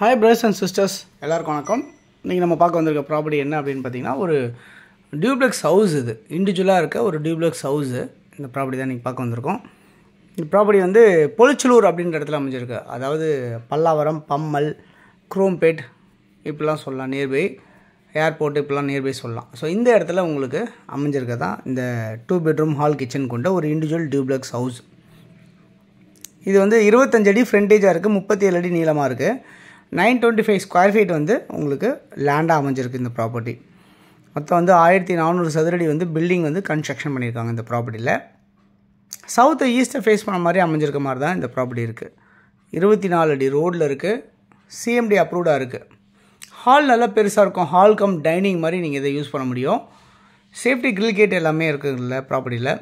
hi brothers and sisters எல்லாருக்கும் வணக்கம் இன்றைக்கி நம்ம பார்க்க வந்திருக்க ப்ராப்பர்ட்டி என்ன அப்படின்னு பார்த்தீங்கன்னா ஒரு டியூப்ளெக்ஸ் ஹவுஸ் இது இண்டிவிஜுவலாக இருக்க ஒரு டியூப்ளெக்ஸ் ஹவுஸு இந்த ப்ராப்பர்ட்டி தான் இன்றைக்கி பார்க்க வந்திருக்கோம் இந்த ப்ராப்பர்ட்டி வந்து பொலிச்சலூர் அப்படின்ற இடத்துல அமைஞ்சிருக்கு அதாவது பல்லாவரம் பம்மல் குரோம்பேட் இப்படிலாம் சொல்லலாம் நியர்பை ஏர்போர்ட் இப்படிலாம் நியர்பை சொல்லலாம் ஸோ இந்த இடத்துல உங்களுக்கு அமைஞ்சிருக்க தான் இந்த டூ பெட்ரூம் ஹால் கிச்சன் கொண்ட ஒரு இண்டிவிஜுவல் டியூப்ளெக்ஸ் ஹவுஸ் இது வந்து இருபத்தஞ்சு அடி ஃப்ரண்டேஜாக இருக்குது முப்பத்தி ஏழு அடி நீளமாக இருக்குது nine twenty five square feet வந்து உங்களுக்கு லேண்டாக அமைஞ்சிருக்கு இந்த ப்ராப்பர்ட்டி மொத்தம் வந்து ஆயிரத்தி நானூறு சதுரடி வந்து பில்டிங் வந்து கன்ஸ்ட்ரக்ஷன் பண்ணியிருக்காங்க இந்த ப்ராப்பர்ட்டியில் சவுத்தை ஈஸ்ட்டை ஃபேஸ் பண்ண மாதிரி அமைஞ்சிருக்க மாதிரி தான் இந்த ப்ராப்பர்ட்டி இருக்குது இருபத்தி நாலு அடி ரோட்டில் இருக்குது சிஎம்டி அப்ரூவ்டாக இருக்குது ஹால் நல்லா பெருசாக இருக்கும் ஹால் கம் டைனிங் மாதிரி நீங்கள் இதை யூஸ் பண்ண முடியும் சேஃப்டி கிரில் கேட் எல்லாமே இருக்குதுல்ல ப்ராப்பர்ட்டியில்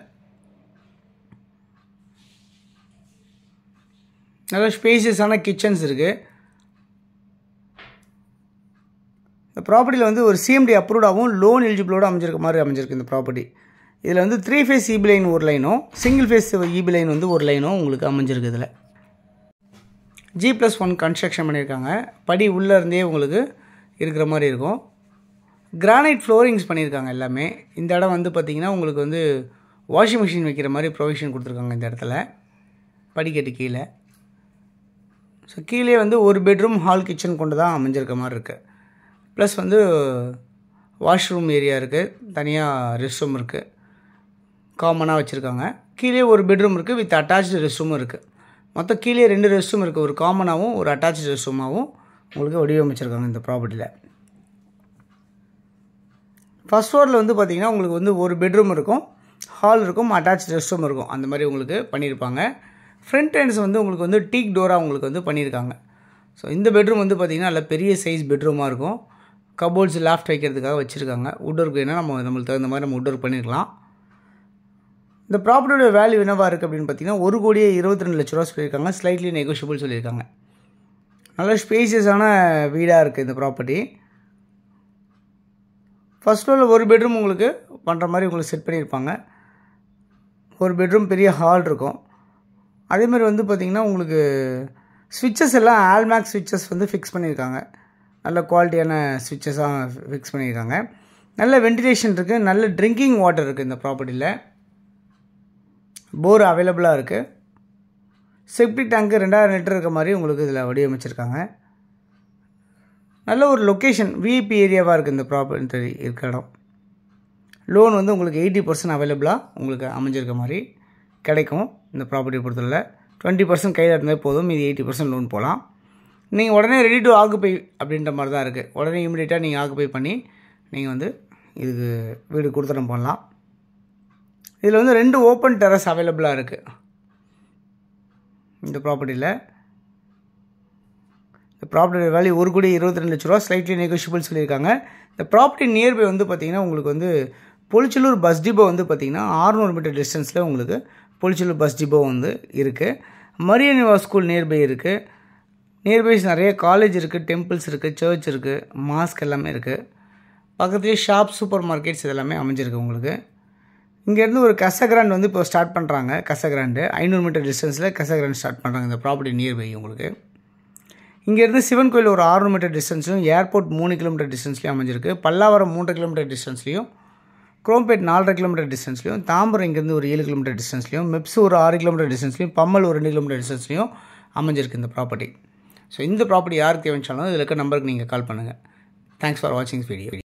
நல்ல ஸ்பேசியஸான கிச்சன்ஸ் இருக்குது இந்த ப்ராப்பர்ட்டியில் வந்து ஒரு சிஎம்டி அப்ரூவ்டாகவும் லோன் எலிஜிபிளோடு அமைஞ்சிருக்க மாதிரி அமைஞ்சிருக்கு இந்த ப்ராப்பர்ட்டி இதில் வந்து த்ரீ ஃபேஸ் இபி லைன் ஒரு லைனும் சிங்கிள் ஃபேஸ் இபி லைன் வந்து ஒரு லைனும் உங்களுக்கு அமைஞ்சிருக்கு இதில் ஜி ப்ளஸ் ஒன் கன்ஸ்ட்ரக்ஷன் பண்ணியிருக்காங்க படி உள்ளே இருந்தே உங்களுக்கு இருக்கிற மாதிரி இருக்கும் கிரானைட் ஃப்ளோரிங்ஸ் பண்ணியிருக்காங்க எல்லாமே இந்த இடம் வந்து பார்த்திங்கன்னா உங்களுக்கு வந்து வாஷிங் மிஷின் வைக்கிற மாதிரி ப்ரொவிஷன் கொடுத்துருக்காங்க இந்த இடத்துல படிக்கட்டு கீழே ஸோ கீழே வந்து ஒரு பெட்ரூம் ஹால் கிச்சன் கொண்டு தான் அமைஞ்சிருக்க மாதிரி இருக்குது ப்ளஸ் வந்து வாஷ்ரூம் ஏரியா இருக்குது தனியாக ரெஸ்ட் ரூம் இருக்குது காமனாக வச்சுருக்காங்க கீழே ஒரு பெட்ரூம் இருக்குது வித் அட்டாச்சு ரெஸ்ட் ரூமும் இருக்குது மொத்தம் கீழே ரெண்டு ரெஸ்ட் ரூம் இருக்குது ஒரு காமனாகவும் ஒரு அட்டாச்சு ரெஸ்ட் ரூமாகவும் உங்களுக்கு வடிவமைச்சிருக்காங்க இந்த ப்ராப்பர்ட்டியில் ஃபஸ்ட் ஃப்ளோரில் வந்து பார்த்திங்கன்னா உங்களுக்கு வந்து ஒரு பெட்ரூம் இருக்கும் ஹால் இருக்கும் அட்டாச் ரெஸ்ட் ரூம் இருக்கும் அந்த மாதிரி உங்களுக்கு பண்ணியிருப்பாங்க ஃப்ரண்ட் ஹேண்ட்ஸ் வந்து உங்களுக்கு வந்து டீக் டோராக உங்களுக்கு வந்து பண்ணியிருக்காங்க ஸோ இந்த பெட்ரூம் வந்து பார்த்திங்கன்னா நல்ல பெரிய சைஸ் பெட்ரூமாக இருக்கும் கபோர்ட்ஸ் லாஃப்ட் வைக்கிறதுக்காக வச்சுருக்காங்க உட் ஒர்க் வேணால் நம்ம நம்மளுக்கு தகுந்த மாதிரி நம்ம உட் ஒர்க் பண்ணியிருக்கலாம் இந்த ப்ராப்பர்ட்டியோட வேல்யூ என்னவாக இருக்குது அப்படின்னு பார்த்தீங்கன்னா ஒரு கோடியே இருபத்தி ரெண்டு லட்ச ரூபா சொல்லியிருக்காங்க ஸ்லைட்லி நெகோஷியபிள் சொல்லியிருக்காங்க நல்ல ஸ்பேசியஸான வீடாக இருக்குது இந்த ப்ராப்பர்ட்டி ஃபஸ்ட் ஃப்ளோரில் ஒரு பெட்ரூம் உங்களுக்கு பண்ணுற மாதிரி உங்களுக்கு செட் பண்ணியிருப்பாங்க ஒரு பெட்ரூம் பெரிய ஹால் இருக்கும் அதேமாதிரி வந்து பார்த்திங்கன்னா உங்களுக்கு ஸ்விட்சஸ் எல்லாம் ஆல்மேக் ஸ்விட்சஸ் வந்து ஃபிக்ஸ் பண்ணியிருக்காங்க நல்ல குவாலிட்டியான ஸ்விட்சஸாக ஃபிக்ஸ் பண்ணியிருக்காங்க நல்ல வென்டிலேஷன் இருக்குது நல்ல ட்ரிங்கிங் வாட்டர் இருக்குது இந்த ப்ராப்பர்ட்டியில் போர் அவைலபிளாக இருக்குது செப்டிக் டேங்க்கு ரெண்டாயிரம் லிட்டர் இருக்க மாதிரி உங்களுக்கு இதில் வடிவமைச்சிருக்காங்க நல்ல ஒரு லொக்கேஷன் விஐபி ஏரியாவாக இருக்குது இந்த ப்ராப்பர்ட்டி இருக்க இடம் லோன் வந்து உங்களுக்கு எயிட்டி பர்சன்ட் அவைலபிளாக உங்களுக்கு அமைஞ்சிருக்க மாதிரி கிடைக்கும் இந்த ப்ராப்பர்ட்டி பொறுத்தவரை டுவெண்ட்டி பர்சன்ட் கையில் இருந்தால் போதும் இது எயிட்டி பர்சன்ட் லோன் போகலாம் நீங்கள் உடனே ரெடி டு ஆக்குப்பை அப்படின்ற மாதிரி தான் இருக்குது உடனே இமீடியட்டாக நீங்கள் ஆக்குப்பை பண்ணி நீங்கள் வந்து இதுக்கு வீடு கொடுத்துட்டு பண்ணலாம் இதில் வந்து ரெண்டு ஓப்பன் டெரஸ் அவைலபிளாக இருக்குது இந்த ப்ராப்பர்ட்டியில் இந்த ப்ராப்பர்ட்டி வேல்யூ ஒரு கோடி இருபத்தி ரெண்டு லட்ச ரூபா ஸ்லைட்லி நெகோஷியபிள் சொல்லியிருக்காங்க இந்த ப்ராப்பர்ட்டி நியர்பை வந்து பார்த்திங்கன்னா உங்களுக்கு வந்து பொலிச்சலூர் பஸ் டிப்போ வந்து பார்த்திங்கன்னா ஆறுநூறு மீட்டர் டிஸ்டன்ஸில் உங்களுக்கு பொலிச்சலூர் பஸ் டிப்போ வந்து இருக்குது மரியனிவா ஸ்கூல் நியர்பை இருக்குது நியர்பைஸ் நிறைய காலேஜ் இருக்குது டெம்பிள்ஸ் இருக்குது சர்ச் இருக்குது மாஸ்க் எல்லாமே இருக்குது பக்கத்துலேயே ஷாப் சூப்பர் மார்க்கெட்ஸ் இதெல்லாமே அமைஞ்சிருக்கு உங்களுக்கு இங்கேருந்து ஒரு கசகிராண்ட் வந்து இப்போ ஸ்டார்ட் பண்ணுறாங்க கசகிராண்டு ஐநூறு மீட்டர் டிஸ்டன்ஸில் கசகிராண்ட் ஸ்டார்ட் பண்ணுறாங்க இந்த ப்ராப்பர்ட்டி நியர்பை உங்களுக்கு இங்கேருந்து சிவன் கோயில் ஒரு ஆறுநூறு மீட்டர் டிஸ்டன்ஸ்லையும் ஏர்போர்ட் மூணு கிலோமீட்டர் டிஸ்டன்ஸ்லையும் அமைஞ்சிருக்கு பல்லாவரம் மூன்று கிலோமீட்டர் டிஸ்டன்ஸ்லையும் குரோம்பேட் நாலரை கிலோமீட்டர் டிஸ்டன்ஸ்லையும் தாம்பரம் இங்கேருந்து ஒரு ஏழு கிலோமீட்டர் டிஸ்டன்ஸ்லையும் மெப்ஸ் ஒரு ஆறு கிலோமீட்டர் டிஸ்டன்ஸ்லையும் பம்மல் ஒரு ரெண்டு கிலோமீட்டர் டிஸ்டன்ஸ்லையும் அமைஞ்சிருக்கு இந்த ப்ராப்பர்ட்டி ஸோ இந்த ப்ராப்பர்ட்டி யாருக்கு தேவைச்சாலும் இதில் இருக்க நம்பருக்கு நீங்கள் கால் பண்ணுங்கள் தேங்க்ஸ் ஃபார் வாட்சிங் வீடியோ